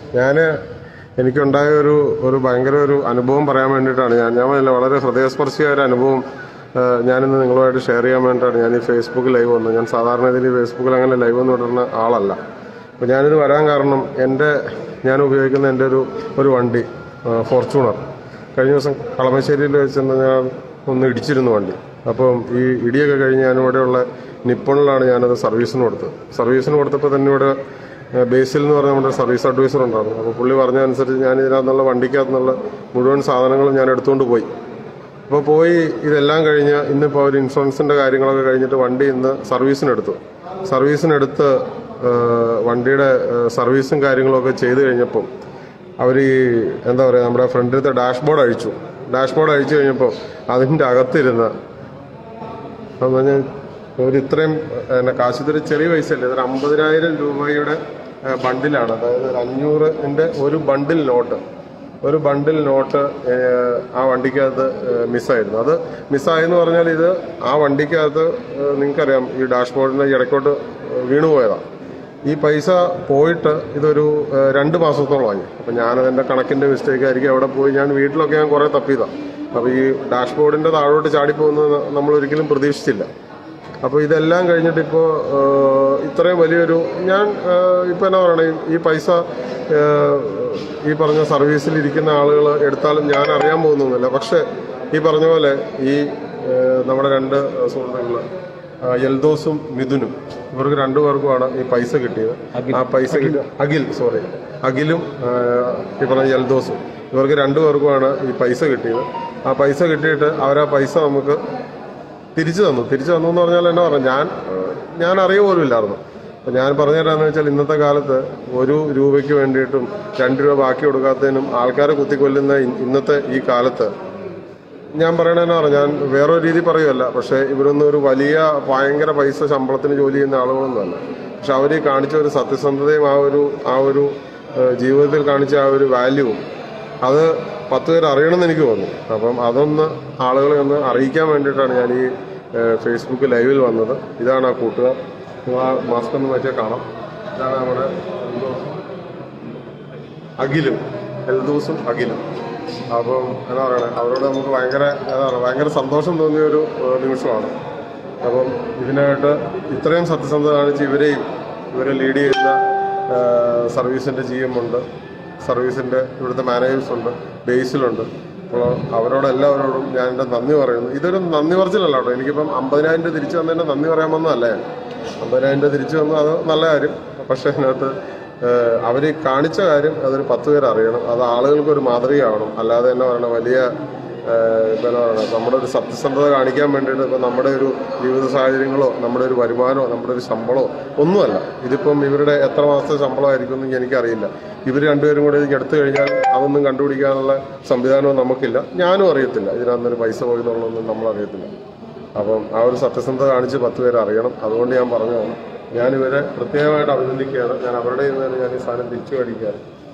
ഞാൻ എനിക്കുണ്ടായ ഒരു ഒരു ഭയങ്കര ഒരു അനുഭവം പറയാൻ വേണ്ടിയിട്ടാണ് ഞാൻ ഞാൻ പറഞ്ഞില്ല വളരെ ഹൃദയസ്പർശിയായ ഒരു അനുഭവം ആ, ഞാനിന്ന് നിങ്ങളുമായിട്ട് ഷെയർ ചെയ്യാൻ വേണ്ടിയിട്ടാണ് ഞാൻ ഈ ഫേസ്ബുക്ക് ലൈവ് വന്നത് ഞാൻ സാധാരണ ഇതിൽ ഫേസ്ബുക്കിൽ അങ്ങനെ ലൈവ് ഒന്നും ഇടുന്ന ആളല്ല അപ്പോൾ ഞാനിത് വരാൻ കാരണം എൻ്റെ ഞാൻ ഉപയോഗിക്കുന്ന എൻ്റെ ഒരു ഒരു വണ്ടി ഫോർച്യൂണർ കഴിഞ്ഞ ദിവസം കളമശ്ശേരിയിൽ വെച്ചെന്ന് ഞാൻ ഒന്ന് ഇടിച്ചിരുന്നു വണ്ടി അപ്പം ഈ ഇടിയൊക്കെ കഴിഞ്ഞ് ഞാനിവിടെയുള്ള നിപ്പണിലാണ് ഞാനത് സർവീസിന് കൊടുത്തത് സർവീസിന് കൊടുത്തപ്പോൾ തന്നെ ഇവിടെ ഏഹ്, ബേസിൽ എന്ന് പറഞ്ഞ നമ്മുടെ സർവീസ് അഡ്വൈസർ ഉണ്ടായിരുന്നു അപ്പോൾ പുള്ളി പറഞ്ഞതനുസരിച്ച് ഞാൻ ഇതിനകത്തുനിന്നുള്ള വണ്ടിക്കകത്തുനിന്നുള്ള മുഴുവൻ സാധനങ്ങളും ഞാൻ എടുത്തുകൊണ്ട് പോയി അപ്പോൾ പോയി ഇതെല്ലാം കഴിഞ്ഞ് ഇന്നിപ്പോൾ ഒരു ഇൻഷുറൻസിൻ്റെ കാര്യങ്ങളൊക്കെ കഴിഞ്ഞിട്ട് വണ്ടി ഇന്ന് സർവീസിനെടുത്തു സർവീസിനെടുത്ത് ഏഹ്, വണ്ടിയുടെ ഏഹ്, സർവീസും കാര്യങ്ങളൊക്കെ ചെയ്ത് കഴിഞ്ഞപ്പം അവർ ഈ എന്താ പറയുക നമ്മുടെ ഫ്രണ്ടിലത്തെ ഡാഷ്ബോർഡ് അഴിച്ചു ഡാഷ്ബോർഡ് അഴിച്ചു കഴിഞ്ഞപ്പോൾ അതിൻ്റെ അകത്തിരുന്ന എന്ന് പറഞ്ഞാൽ ഒരു ഇത്രയും പിന്നെ കാശ് ഇതൊരു ചെറിയ പൈസ അല്ലേ ഇതൊരു അമ്പതിനായിരം രൂപയുടെ ഏഹ്, ബണ്ടിലാണ് അതായത് ഒരു അഞ്ഞൂറിൻ്റെ ഒരു ബണ്ടിൽ നോട്ട് ഒരു ബണ്ടിൽ നോട്ട് ഏഹ്, ആ വണ്ടിക്കകത്ത് ഏഹ്, മിസ്സായിരുന്നു അത് മിസ്സായെന്ന് പറഞ്ഞാൽ ഇത് ആ വണ്ടിക്കകത്ത് ഏഹ്, നിങ്ങൾക്കറിയാം ഈ ഡാഷ്ബോർഡിൻ്റെ ഇടയ്ക്കോട്ട് വീണുപോയതാണ് ഈ പൈസ പോയിട്ട് ഇതൊരു ഏഹ്, രണ്ട് മാസത്തോളമായി അപ്പം ഞാനതിൻ്റെ കണക്കിൻ്റെ മിസ്റ്റേക്ക് ആയിരിക്കും അവിടെ പോയി ഞാൻ വീട്ടിലൊക്കെ ഞാൻ കുറേ തപ്പിയതാണ് അപ്പോൾ ഈ ഡാഷ്ബോർഡിൻ്റെ താഴോട്ട് ചാടിപ്പോകുന്നത് നമ്മൾ ഒരിക്കലും പ്രതീക്ഷിച്ചില്ല അപ്പോൾ ഇതെല്ലാം കഴിഞ്ഞിട്ട് ഇപ്പോൾ ഇത്രയും വലിയൊരു ഞാൻ ഇപ്പം എന്നാ പറയണേ ഈ പൈസ ഏഹ്, ഈ പറഞ്ഞ സർവീസിൽ ഇരിക്കുന്ന ആളുകൾ എടുത്താലും ഞാൻ അറിയാൻ പോകുന്നൊന്നുമില്ല പക്ഷേ ഈ പറഞ്ഞ പോലെ ഈ ഏഹ്, നമ്മുടെ രണ്ട് സുഹൃത്തുക്കൾ എൽദോസും മിഥുനും ഇവർക്ക് രണ്ടുപേർക്കുമാണ് ഈ പൈസ കിട്ടിയത് ആ പൈസ കിട്ടി അഖിൽ സോറി അഖിലും ആ, ഈ പറഞ്ഞ എൽദോസും ഇവർക്ക് രണ്ടുപേർക്കുമാണ് ഈ പൈസ കിട്ടിയത് ആ പൈസ കിട്ടിയിട്ട് അവരാ പൈസ നമുക്ക് തിരിച്ചു തന്നു തിരിച്ചു തന്നു എന്ന് പറഞ്ഞാൽ എന്നാ പറഞ്ഞു ഞാൻ ഏഹ്, ഞാൻ അറിയ പോലും ഇല്ലായിരുന്നു അപ്പം ഞാൻ പറഞ്ഞു തരാമെന്ന് വെച്ചാൽ ഇന്നത്തെ കാലത്ത് ഒരു രൂപയ്ക്ക് വേണ്ടിയിട്ടും രണ്ട് രൂപ ബാക്കി കൊടുക്കാത്തതിനും ആൾക്കാരെ കുത്തിക്കൊല്ലുന്ന ഇ- ഇന്നത്തെ ഈ കാലത്ത് ഞാൻ പറയണതെന്ന് പറഞ്ഞാൽ ഞാൻ വേറൊരു രീതി പറയുമല്ല പക്ഷേ ഇവരൊന്നും ഒരു വലിയ ഭയങ്കര പൈസ ശമ്പളത്തിന് ജോലി ചെയ്യുന്ന ആളുകളൊന്നും അല്ല പക്ഷെ അവർ കാണിച്ച ഒരു സത്യസന്ധതയും ആ ഒരു ആ ഒരു ഏഹ്, ജീവിതത്തിൽ കാണിച്ച ആ ഒരു വാല്യൂവും അത് പത്ത് പേര് അറിയണമെന്ന് എനിക്ക് തോന്നി അപ്പം അതൊന്ന് ആളുകളെ ഒന്ന് അറിയിക്കാൻ വേണ്ടിയിട്ടാണ് ഞാൻ ഈ ഏഹ്, ഫേസ്ബുക്ക് ലൈവിൽ വന്നത് ഇതാണ് ആ കൂട്ടുകാർ നിങ്ങൾ ആ മാസ്ക് ഒന്ന് വെച്ചാൽ കാണാം ഇതാണ് നമ്മുടെ അഖിലും എൽദൂസും അഖിലും അപ്പം എന്താ പറയണേ അവരോട് നമുക്ക് ഭയങ്കര എന്താ പറയുക ഭയങ്കര സന്തോഷം തോന്നിയ ഒരു ഏഹ്, നിമിഷമാണ് അപ്പം ഇതിനായിട്ട് ഇത്രയും സത്യസന്ധത കാണിച്ച് ഇവരെയും ഇവരെ ലീഡ് ചെയ്യുന്ന ഏഹ്, സർവീസിൻ്റെ ജി എം ഉണ്ട് സർവീസിൻ്റെ ഇവിടുത്തെ മാനേജേഴ്സ് ഉണ്ട് ബേസിലുണ്ട് അപ്പോൾ അവരോടെല്ലാവരോടും ഞാൻ എൻ്റെ നന്ദി പറയുന്നു ഇതൊരു നന്ദി പറച്ചിലല്ല കേട്ടോ എനിക്കിപ്പം അമ്പതിനായിരം രൂപ തിരിച്ചു വന്നതിൻ്റെ നന്ദി പറയാൻ വന്നതല്ല ഞാൻ അമ്പതിനായിരം രൂപ തിരിച്ചു വന്നു അത് നല്ല കാര്യം പക്ഷേ അതിനകത്ത് അവർ കാണിച്ച കാര്യം അതൊരു പത്ത് പേര് അറിയണം അത് ആളുകൾക്ക് ഒരു മാതൃകയാവണം അല്ലാതെ തന്നെ പറയണ വലിയ ഏഹ്, ഇപ്പൊ എന്താ പറയുക നമ്മുടെ ഒരു സത്യസന്ധത കാണിക്കാൻ വേണ്ടിയിട്ട് ഇപ്പം നമ്മുടെ ഒരു ജീവിത സാഹചര്യങ്ങളോ നമ്മുടെ ഒരു വരുമാനമോ നമ്മുടെ ഒരു ശമ്പളമോ ഒന്നുമല്ല ഇതിപ്പം ഇവരുടെ എത്ര മാസത്തെ ശമ്പളമായിരിക്കും എന്ന് എനിക്കറിയില്ല ഇവർ രണ്ടുപേരും കൂടെ ഇതിലേക്ക് എടുത്തു കഴിഞ്ഞാൽ അതൊന്നും കണ്ടുപിടിക്കാനുള്ള സംവിധാനവും നമുക്കില്ല ഞാനും അറിയത്തില്ല ഇതിനകത്തൊരു പൈസ പോയി എന്നുള്ളതൊന്നും നമ്മൾ അറിയത്തില്ല അപ്പം ആ ഒരു സത്യസന്ധത കാണിച്ച് പത്ത് പേര് അറിയണം അതുകൊണ്ട് ഞാൻ പറഞ്ഞതാണ് ഞാൻ ഇവരെ പ്രത്യേകമായിട്ട് അഭിനന്ദിക്കുകയാണ് ഞാൻ അവരുടെ കയ്യിൽ നിന്ന് തന്നെ ഞാൻ ഈ സാധനം തിരിച്ചു മേടിക്കുകയാണ്